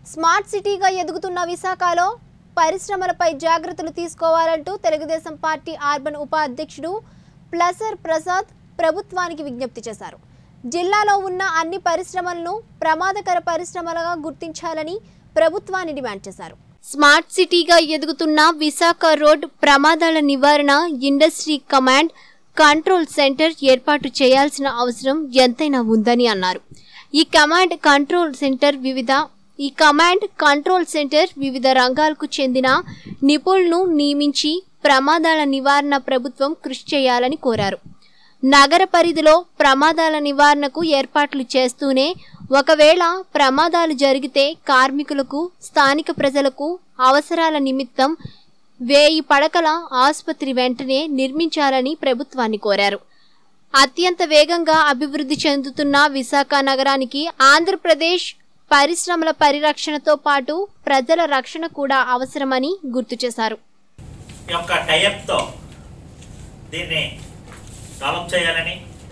smart సిటీగా ఎదుగుతున్న విశాఖలో పరిశ్రమలపై జాగ్రత్తలు తీసుకోవాలంటూ తెలుగుదేశం పార్టీ అర్బన్ ఉపాధ్యక్షుడు ప్లసర్ ప్రసాద్ ప్రభుత్వానికి విజ్ఞప్తి చేశారు జిల్లాలో ఉన్న అన్ని పరిశ్రమలను ప్రమాదకర పరిశ్రమలుగా గుర్తించాలని ప్రభుత్వాన్ని డిమాండ్ చేశారు స్మార్ట్ సిటీగా ఎదుగుతున్న విశాఖ రోడ్ ప్రమాదాల నివారణ ఇండస్ట్రీ కమాండ్ కంట్రోల్ సెంటర్ ఏర్పాటు చేయాల్సిన అవసరం ఎంతైనా ఉందని అన్నారు ఈ కమాండ్ కంట్రోల్ సెంటర్ వివిధ ఈ కమాండ్ కంట్రోల్ సెంటర్ వివిధ రంగాలకు చెందిన నిపుణులను నియమించి ప్రమాదాల నివారణ ప్రభుత్వం కృషి చేయాలని కోరారు నగర పరిధిలో ప్రమాదాల నివారణకు ఏర్పాట్లు చేస్తూనే ఒకవేళ ప్రమాదాలు జరిగితే కార్మికులకు స్థానిక ప్రజలకు అవసరాల నిమిత్తం వేయి పడకల ఆసుపత్రి వెంటనే నిర్మించాలని ప్రభుత్వాన్ని కోరారు అత్యంత వేగంగా అభివృద్ధి చెందుతున్న విశాఖ నగరానికి ఆంధ్రప్రదేశ్ పరిశ్రమల పరిరక్షణతో పాటు ప్రజల రక్షణ కూడా అవసరమని గుర్తు చేశారు ఈ యొక్క టైఅప్తో దీన్ని డెవలప్ చేయాలని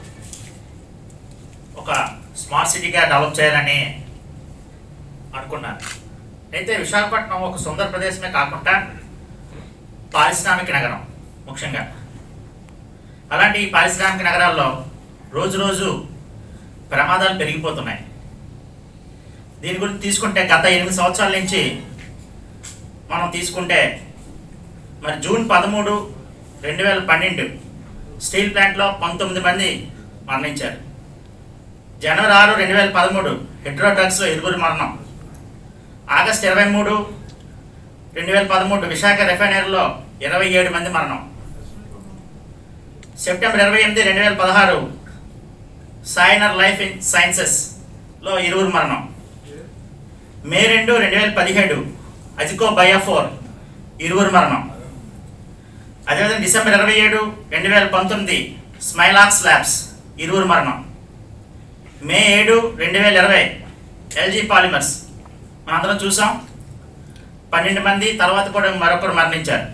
ఒక స్మార్ట్ సిటీగా డెవలప్ చేయాలని అనుకున్నాను అయితే విశాఖపట్నం ఒక సుందర ప్రదేశమే కాకుండా పారిశ్రామిక నగరం ముఖ్యంగా అలాంటి ఈ పారిశ్రామిక నగరాల్లో రోజు రోజు ప్రమాదాలు పెరిగిపోతున్నాయి దీని గురించి తీసుకుంటే గత ఎనిమిది సంవత్సరాల నుంచి మనం తీసుకుంటే మరి జూన్ పదమూడు రెండు వేల పన్నెండు స్టీల్ ప్లాంట్లో పంతొమ్మిది మంది మరణించారు జనవరి ఆరు రెండు వేల పదమూడు హెడ్రో డ్రగ్స్లో ఇరువురు మరణం ఆగస్ట్ ఇరవై మూడు రెండు వేల పదమూడు విశాఖ రిఫైనరీలో ఇరవై ఏడు మంది మరణం సెప్టెంబర్ ఇరవై ఎనిమిది రెండు వేల పదహారు సాయినర్ లైఫ్ ఇన్ సైన్సెస్లో ఇరువురు మరణం మే రెండు రెండు వేల పదిహేడు అజికో బయోఫోర్ ఇరువురు మరణం అదేవిధంగా డిసెంబర్ ఇరవై ఏడు రెండు వేల పంతొమ్మిది స్మైలాక్స్ ల్యాబ్స్ ఇరువురు మరణం మే ఏడు రెండు వేల ఇరవై ఎల్జీ పాలిమర్స్ మనందరం చూసాం పన్నెండు మంది తర్వాత కూడా మరొకరు మరణించారు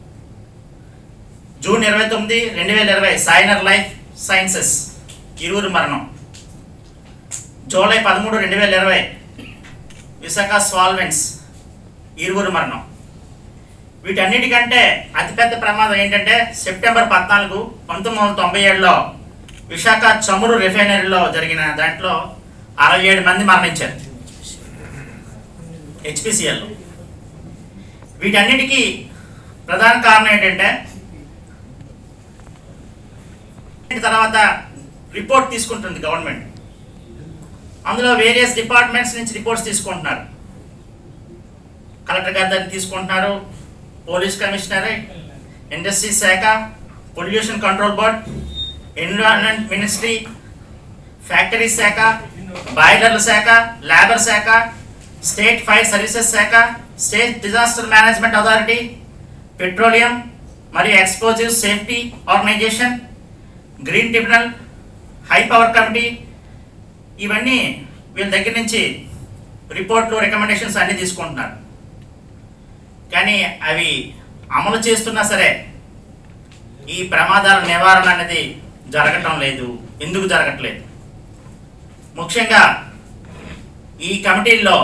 జూన్ ఇరవై తొమ్మిది రెండు వేల ఇరవై సాయినర్ లైఫ్ సైన్సెస్ ఇరువురు మరణం జూలై పదమూడు రెండు వేల ఇరవై విశాఖ స్వాల్వెంట్స్ ఇరువురు మరణం వీటన్నిటికంటే అతిపెద్ద ప్రమాదం ఏంటంటే సెప్టెంబర్ పద్నాలుగు పంతొమ్మిది వందల తొంభై ఏడులో విశాఖ చమురు రిఫైనరీలో జరిగిన దాంట్లో అరవై ఏడు మంది మరణించారు హెచ్పిసిఎల్లో వీటన్నిటికీ ప్రధాన కారణం ఏంటంటే తర్వాత రిపోర్ట్ తీసుకుంటుంది గవర్నమెంట్ అందులో వేరియస్ డిపార్ట్మెంట్స్ నుంచి రిపోర్ట్స్ తీసుకుంటున్నారు కలెక్టర్ గారి దగ్గర తీసుకుంటున్నారు పోలీస్ కమిషనర్ ఇండస్ట్రీ శాఖ pollution control board environment ministry factory శాఖ బాయిలర్ల శాఖ లేబర్ శాఖ స్టేట్ ఫైర్ సర్వీసెస్ శాఖ state disaster management authority petroleum మరియు explosive safety organisation green tribunal high power committee ఇవన్నీ వీళ్ళ దగ్గర నుంచి రిపోర్ట్లు రికమెండేషన్స్ అన్నీ తీసుకుంటున్నారు కానీ అవి అమలు చేస్తున్నా సరే ఈ ప్రమాదాల నివారణ అనేది జరగటం లేదు ఎందుకు జరగట్లేదు ముఖ్యంగా ఈ కమిటీల్లో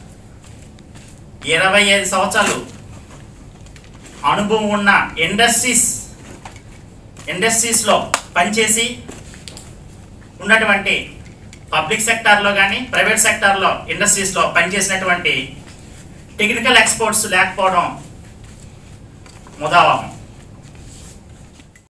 ఇరవై ఐదు సంవత్సరాలు అనుభవం ఉన్న ఇండస్ట్రీస్ ఇండస్ట్రీస్లో పనిచేసి ఉన్నటువంటి పబ్లిక్ సెక్టార్లో కానీ ప్రైవేట్ సెక్టార్లో ఇండస్ట్రీస్లో పనిచేసినటువంటి టెక్నికల్ ఎక్స్పర్ట్స్ లేకపోవడం ముదావాహం